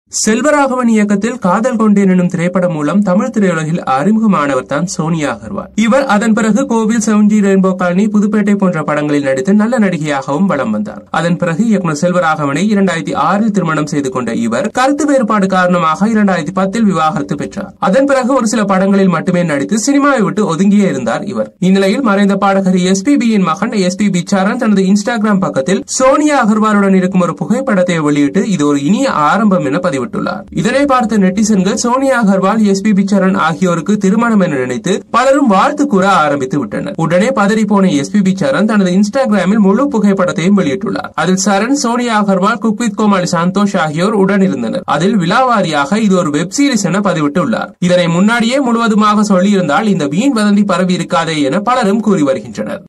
செல்வராகவன் இயக்கத்தில் காதல் கொண்டேன் எனும் திரைப்படம் மூலம் தமிழ் திரையுலகில் அறிமுகமானவர் தான் சோனியா அகர்வால் இவர் அதன் பிறகு கோவில் செவன்ஜி ரெயின்போ காலனி புதுப்பேட்டை போன்ற படங்களில் நடித்து நல்ல நடிகையாகவும் வலம் வந்தார் அதன் பிறகு இயக்குனர் செல்வராகவனை இரண்டாயிரத்தி ஆறில் திருமணம் செய்து கொண்ட இவர் கருத்து வேறுபாடு காரணமாக இரண்டாயிரத்தி பத்தில் விவாகரத்து பெற்றார் அதன் பிறகு ஒரு சில படங்களில் மட்டுமே நடித்து சினிமாவை விட்டு ஒதுங்கியே இருந்தார் இவர் இந்நிலையில் மறைந்த பாடகர் எஸ்பிபியின் மகன் எஸ்பிபி சரண் தனது இன்ஸ்டாகிராம் பக்கத்தில் சோனியா அகர்வாலுடன் இருக்கும் ஒரு புகைப்படத்தை வெளியிட்டு இது ஒரு இனிய ஆரம்பம் என பதிவிட்டுள்ளார் இதனை பார்த்த நெட்டிசன்கள் சோனியா அகர்வால் எஸ்பிபி சரண் ஆகியோருக்கு திருமணம் என நினைத்து பலரும் வாழ்த்து கூற ஆரம்பித்து விட்டனர் உடனே பதறி போன எஸ்பிபி சரண் தனது இன்ஸ்டாகிராமில் முழு புகைப்படத்தையும் வெளியிட்டுள்ளார் அதில் சரண் சோனியா அகர்வால் குக்வித் கோமாளி சந்தோஷ் ஆகியோர் உடன் இருந்தனர் அதில் விழாவாரியாக இது ஒரு வெப் சீரிஸ் என பதிவிட்டுள்ளார் இதனை முன்னாடியே முழுவதுமாக சொல்லியிருந்தால் இந்த வீண் வதந்தி பரவி இருக்காதே என பலரும் கூறி வருகின்றனர்